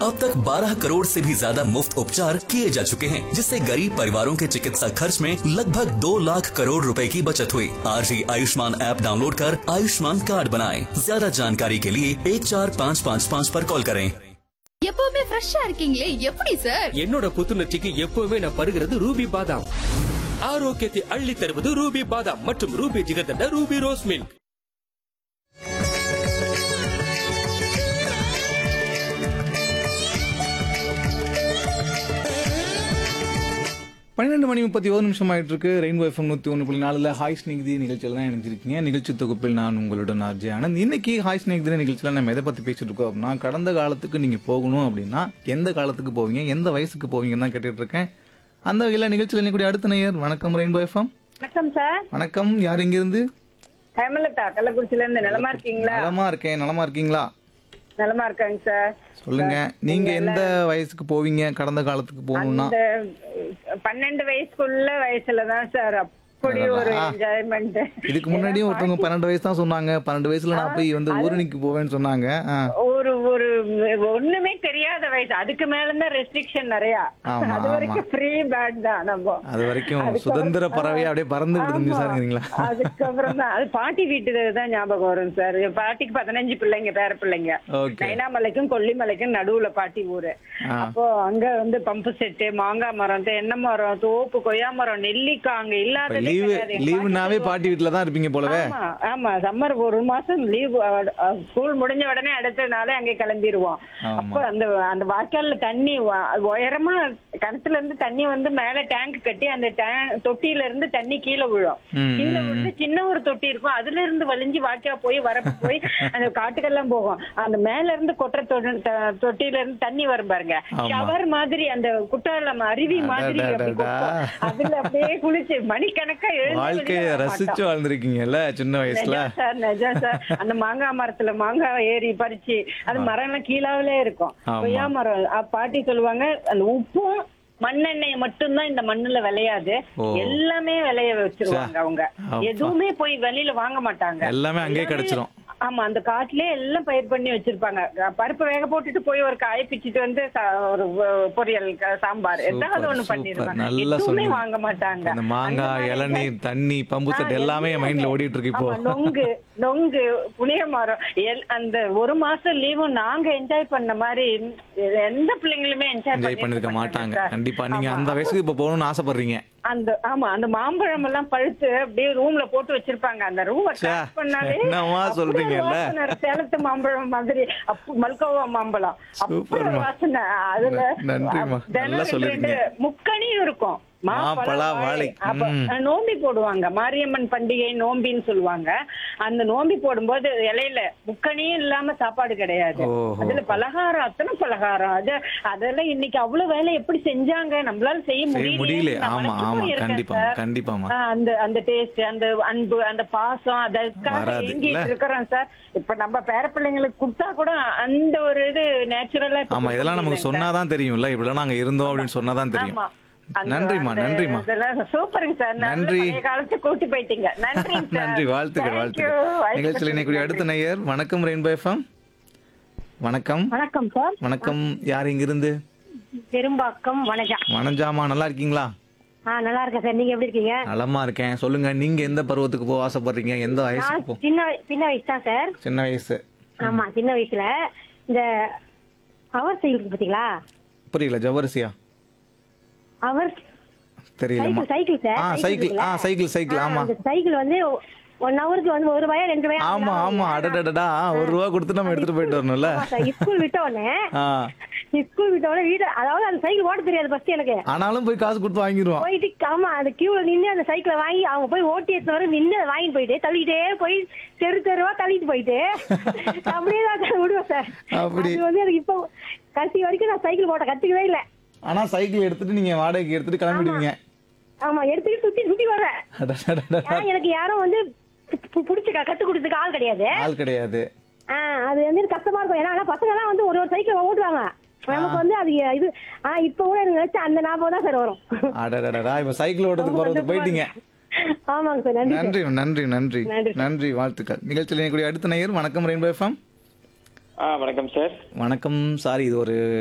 अब तक 12 करोड़ से भी ज्यादा मुफ्त उपचार किए जा चुके हैं जिससे गरीब परिवारों के चिकित्सा खर्च में लगभग दो लाख करोड़ रुपए की बचत हुई आज ही आयुष्मान ऐप डाउनलोड कर आयुष्मान कार्ड बनाएं ज्यादा जानकारी के लिए एक चार पाँच पाँच पाँच पर कॉल करें எப்பவுமே ஃப்ரெஷ்ஷா இருக்கீங்களே எப்படி சார் என்னோட புத்துணர்ச்சிக்கு எப்பவுமே நான் பருகிறது ரூபி பாதாம் ஆரோக்கியத்தை அள்ளி தருவது ரூபி பாதாம் மற்றும் Ruby jigarthanda Ruby rose milk பன்னிரெண்டு மணி முப்பத்தி ஒரு நிமிஷம் ஆயிட்டு இருக்கு ரெயின்போ எஃப்எம் நூத்தி ஒன்று புள்ளி நாலுல ஹாய் ஸ்நேகிதி நிகழ்ச்சியில் தான் இணைஞ்சிருக்கீங்க நிகழ்ச்சி தொகுப்பில் நான் உங்களுடன் ஆர்ஜி ஆனந்த் இன்னைக்கு ஹாய் ஸ்நேகிதி நிகழ்ச்சியில் நம்ம எதை பத்தி பேசிட்டு இருக்கோம் அப்படின்னா கடந்த காலத்துக்கு நீங்க போகணும் அப்படின்னா எந்த காலத்துக்கு போவீங்க எந்த வயசுக்கு போவீங்கன்னு தான் கேட்டுட்டு இருக்கேன் அந்த வகையில் நிகழ்ச்சியில் இன்னைக்கு அடுத்த நேயர் வணக்கம் ரெயின்போ எஃப்எம் வணக்கம் சார் வணக்கம் யார் இங்கிருந்து ஹேமலதா கள்ளக்குறிச்சில இருந்து நலமா இருக்கீங்களா நலமா இருக்கேன் நலமா இருக்கீங்களா நலமா இருக்காங்க சார் சொல்லுங்க நீங்க எந்த வயசுக்கு போவீங்க கடந்த காலத்துக்கு போகணும்னா இந்த பன்னெண்டு வயசுக்குள்ள வயசுல தான் சார் அப்படி ஒரு ஆ. என்ஜாய்மெண்ட் இதுக்கு முன்னாடியும் ஒருத்தவங்க பன்னெண்டு வயசு தான் சொன்னாங்க பன்னெண்டு வயசுல நான் போய் வந்து ஊரணிக்கு போவேன்னு சொன்னாங்க ஆ. ஒரு ஒரு ஒண்ணுமே தெரியாத வயசு அதுக்கு மேல தான் ரெஸ்ட்ரிக்ஷன் நிறைய ஆமா, அது வரைக்கும் ஃப்ரீ பேட் தான் நம்ம அது வரைக்கும் அதுக்கப்புறம் சுதந்திர பறவையா அப்படியே பறந்து விடுதுங்க ஆமா. சாருங்களா அதுக்கப்புறம் தான் அது பாட்டி வீட்டு தான் ஞாபகம் வரும் சார் பாட்டிக்கு பதினஞ்சு பிள்ளைங்க பேர பிள்ளைங்க ஓகே நைனாமலைக்கும் கொல்லிமலைக்கும் நடுவுல பாட்டி ஊரு ஆ. அப்போ அங்க வந்து பம்பு செட்டு மாங்காய் மரம் தென்னை மரம் தோப்பு கொய்யா மரம் நெல்லிக்காய் அங்க இல்லாததே லீவு கிடையாது. எங்க லீவுனாவே பாட்டி பாட்டி வீட்டுல தான் இருப்பீங்க போலவே ஆமா ஆமா சம்மர் ஒரு மாசம் லீவ் ஸ்கூல் முடிஞ்ச உடனே அடுத்த நாளே அங்கே கிளம்பிடுவோம் ஆமா. அப்போ அந்த அந்த வாய்க்கால்ல தண்ணி வ- உயரமா கிணத்துல இருந்து தண்ணி வந்து மேல டேங்க் கட்டி அந்த டேங்க் தொட்டியில இருந்து தண்ணி கீழே விழும் ம், கீழே விழுந்து சின்ன ஒரு தொட்டி இருக்கும் அதுல இருந்து வலிஞ்சு வாய்க்கா போய் வரப்பு போய் அந்த காட்டுக்கெல்லாம் போகும் அந்த மேல இருந்து கொட்டுற தொ- த- தொட்டியில இருந்து தண்ணி வரும் பாருங்க ஆமா. ஷவர் மாதிரி அந்த குற்றாலம் அருவி மாதிரி அப்படி அடடடடா. கொட்டும். அதுல அப்படியே குளிச்சு மணிக்கணக்கா எழுந்து வாழ்க்கைய வெளியே வர ரசிச்சு மாட்டோம். வாழ்ந்திருக்கீங்கல்ல சின்ன வயசுல நிஜம் சார் நிஜம் சார் அந்த மாங்காய் மரத்துல மாங்காய் ஏறி பறிச்சு அது மரம் எல்லாம் கீழாவிலே இருக்கும் ஆமா. கொய்யா மரம் அ, பாட்டி சொல்லுவாங்க அந்த உப்பும் மண்ணெண்ணெய் மட்டும்தான் இந்த மண்ணுல விளையாது ஓ. எல்லாமே விளைய வச்சிருவாங்க அவங்க அப்பா. எதுவுமே போய் வெளியில வாங்க மாட்டாங்க எல்லாமே அங்கேயே கிடைச்சிரும் ஆமா அந்த காட்டுலயே எல்லாம் பயிர் பண்ணி வச்சிருப்பாங்க அஹ் பருப்பு வேக போட்டுட்டு போய் ஒரு காய பிச்சிட்டு வந்து சா- ஒரு அஹ், பொரியல் க- சாம்பார் ஏதாவது ஒண்ணு சூப்பர் பண்ணிருவாங்க நல்லா எதுவுமே சொன்னீங்க வாங்க மாட்டாங்க அந்த அந்த மாங்காய் மாதிரி இளநீர் தண்ணி பம்பு செட் ஆ, எல்லாமே என் மைண்ட்ல ஓடிட்டு இருக்கு இப்போ ஆமா, நொங்கு நொங்கு புளிய மரம் எல்- அந்த ஒரு மாசம் லீவும் நாங்க என்ஜாய் பண்ண மாதிரி எந்த பிள்ளைங்களுமே என்ஜாய் என்ஜாய் பண்ணிருக்க மாட்டாங்க கண்டிப்பா நீங்க அந்த வயசுக்கு இப்ப போகணும்னு ஆசைப்படுறீங்க அந்த ஆமா அந்த மாம்பழம் எல்லாம் பழுத்து அப்படியே ரூம்ல போட்டு வச்சிருப்பாங்க அந்த ரூம் ச்சே, பண்ணாலே என்னம்மா அப்படியே சொல்றீங்கல்ல? வாசனை, சேலத்து மாம்பழம் மாதிரி அப்பு மல்கோவா மாம்பழம் அப்படி ஒரு சூப்பர்மா. வாசனை அதுல நன்றிம்மா. தினம் நல்லா ரெண்டு சொல்லிருக்கீங்க. ரெண்டு முக்கணியும் இருக்கும் மாப்பழா, வாழை. அப்ப ம். நோம்பி போடுவாங்க மாரியம்மன் பண்டிகை நோம்பின்னு சொல்லுவாங்க அந்த நோம்பி போடும்போது இலையில முக்கணியும் இல்லாம சாப்பாடு கிடையாது ஓஹோ. அதுல பலகாரம் அத்தனை பலகாரம் அது அதெல்லாம் இன்னைக்கு அவ்வளவு வேலை எப்படி செஞ்சாங்க நம்மளால செய்ய செய்ய முடியல முடியல ஆமா ஆமா கண்டிப்பா கண்டிப்பாமா அந்த அந்த டேஸ்ட் அந்த அன்பு அந்த பாசம் அதற்காக வராது, ஏங்கிட்டு இல்ல? இருக்கிறோம் சார் இப்ப நம்ம பேர பிள்ளைங்களுக்கு கொடுத்தா கூட அந்த ஒரு இது நேச்சுரலா ஆமா இதெல்லாம் நமக்கு சொன்னாதான் தெரியும்ல இப்படிலாம் நாங்க இருந்தோம் அப்படின்னு சொன்னாதான் தெரியும் ஆமா. அந்த- நன்றிம்மா அந்த நன்றிம்மா இதெல்லாம் சூப்பருங்க சார் நல்ல நன்றி. பழைய காலத்து கூட்டி போயிட்டீங்க நன்றி நன்றி வாழ்த்துக்கள் வாழ்த்துக்கள் நிகழ்ச்சியில் இன்னைக்கு அடுத்த நேயர் வணக்கம் ரெயின்போ எஃப்எம் வணக்கம் வணக்கம் சார் வணக்கம் யார் இங்கிருந்து பெரும்பாக்கம் வணக்கம் வனஜாமா நல்லா இருக்கீங்களா ஆ நல்லா இருக்கேன் சார் நீங்க எப்படி இருக்கீங்க நலமா இருக்கேன் சொல்லுங்க நீங்க எந்த பருவத்துக்கு போக ஆசைப்படுறீங்க எந்த நான் வயசுக்கு போ சின்ன வய- சின்ன வயசு தான் சார் சின்ன வயசு ஆமா சின்ன வயசுல இந்த அவர் இருக்கு பாத்தீங்களா புரியல ஜவரிசியா அவர் தெரியலம்மா சைக்கிள் சைக்கிள் சார் ஆ சைக்கிள் ஆ சைக்கிள் சைக்கிள் ஆமா அந்த சைக்கிள் வந்து ஒன் ஹவருக்கு வந்து ஒரு ரூபாயா ரெண்டு ரூபாயா ஆமா ஆமா அடடடடா ஒரு ரூபா கொடுத்து நம்ம எடுத்துட்டு போயிட்டு வரணும்ல ஸ்கூல் விட்ட உடனே ஆ ஸ்கூல் விட்ட உடனே வீடு அதாவது அந்த சைக்கிள் ஓட்ட தெரியாது ஃபர்ஸ்ட் எனக்கு ஆனாலும் போய் காசு கொடுத்து வாங்கிடுவோம் போயிட்டு ஆமா அந்த கியூல நின்னு அந்த சைக்கிளை வாங்கி அவங்க போய் ஓட்டி எடுத்து வர நின்னு அதை வாங்கிட்டு போயிட்டு தள்ளிட்டே போய் தெரு தெருவா தள்ளிட்டு போயிட்டு அப்படியே தான் சார் விடுவேன் சார் அப்படி. அது வந்து எனக்கு இப்போ கடைசி வரைக்கும் நான் சைக்கிள் ஓட்ட கத்துக்கவே இல்லை ஆனா சைக்கிள் எடுத்துட்டு நீங்க வாடகைக்கு எடுத்துட்டு கிளம்பிடுவீங்க ஆமா எடுத்துக்கிட்டு சுத்தி சுத்தி வர்றேன் அடடடடா. ஏன்னா எனக்கு யாரும் வந்து பு- பு- புடிச்சு க- கத்து கொடுத்துக்கு ஆள் கிடையாது ஆள் கிடையாது ஆ, அது வந்து கஷ்டமா இருக்கும் ஏன்னா ஆனா பசங்க எல்லாம் வந்து ஒரு ஒரு சைக்கிள் ஓட்டுவாங்க நமக்கு வந்து அது இது ஆனா இப்ப கூட எனக்கு நினைச்சா அந்த ஞாபகம் தான் சார் வரும் அடடடா இப்ப சைக்கிள் ஓட்டுறதுக்கு போறதுக்கு போயிட்டீங்க ஆமாங்க சார் நன்றி சார். நன்றி நன்றி நன்றி நன்றி. நன்றி வாழ்த்துக்கள் நிகழ்ச்சியில் கூடிய அடுத்த நேயர் வணக்கம் ரெயின்போ எஃப்எம் ஆ வணக்கம் சார் வணக்கம் சாரி இது ஒரு